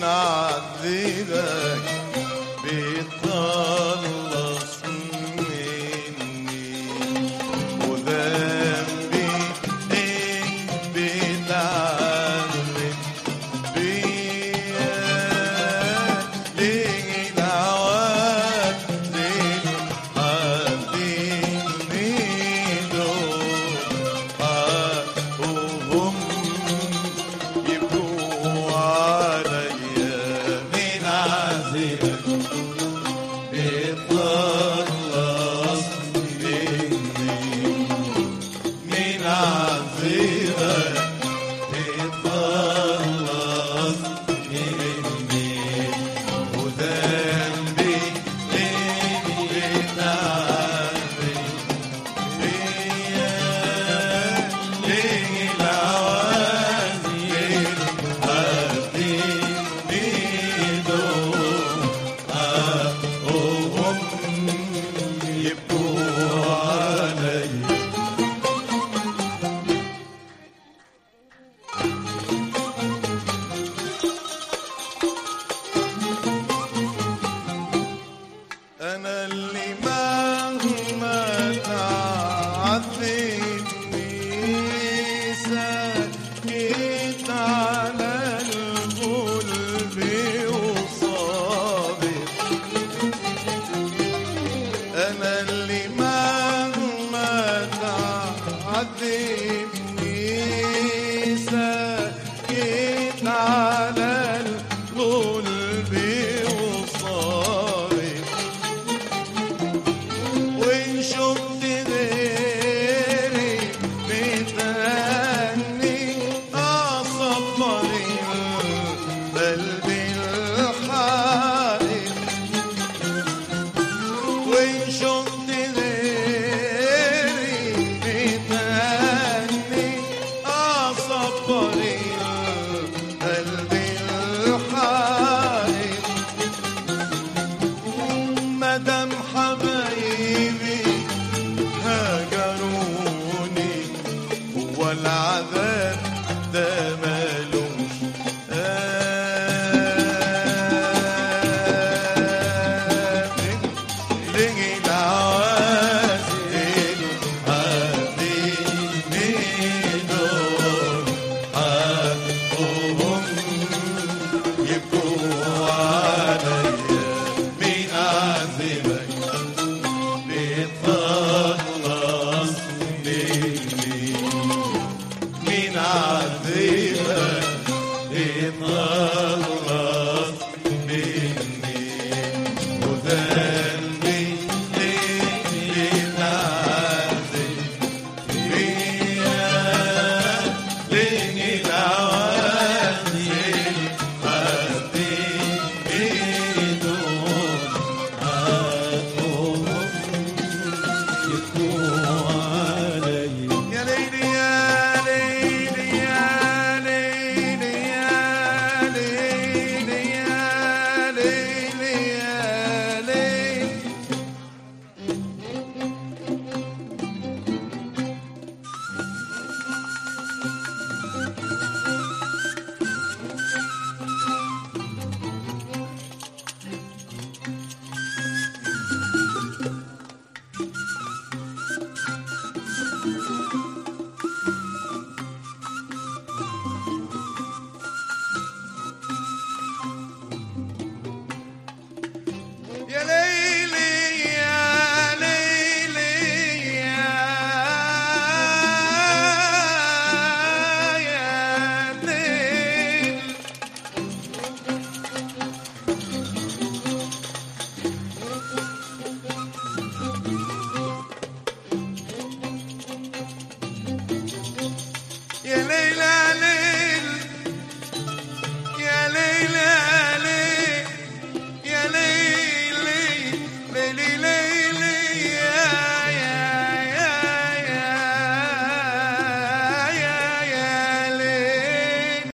عذبك بيتخلص مني وذنبي إيه بيتعذب بيا ليه العواد ليه حبيبي دول حقهم يبكوا عليا من عذبك بيتخلص مني من عذبك بيتخلص مني وذنبي اللي تعبني فيا ليه العوازل هديني دول حقهم يبكوا عليا أنا اللي مهما تعذبني سكت على القلب وصابر أنا اللي مهما تعذبني سكت على القلب وصابر وإن شفت غيري بتهني أصبر القلب الحائر وإن شفت غيري بتهني أصبر القلب الحائر مدام حبايبي هاجروني هو العذاب ده مالوش آخر ليه العوازل هديني دول حقهم يبكوا عليا مين عذبك بيتخلص مني مين عذبك بيتخلص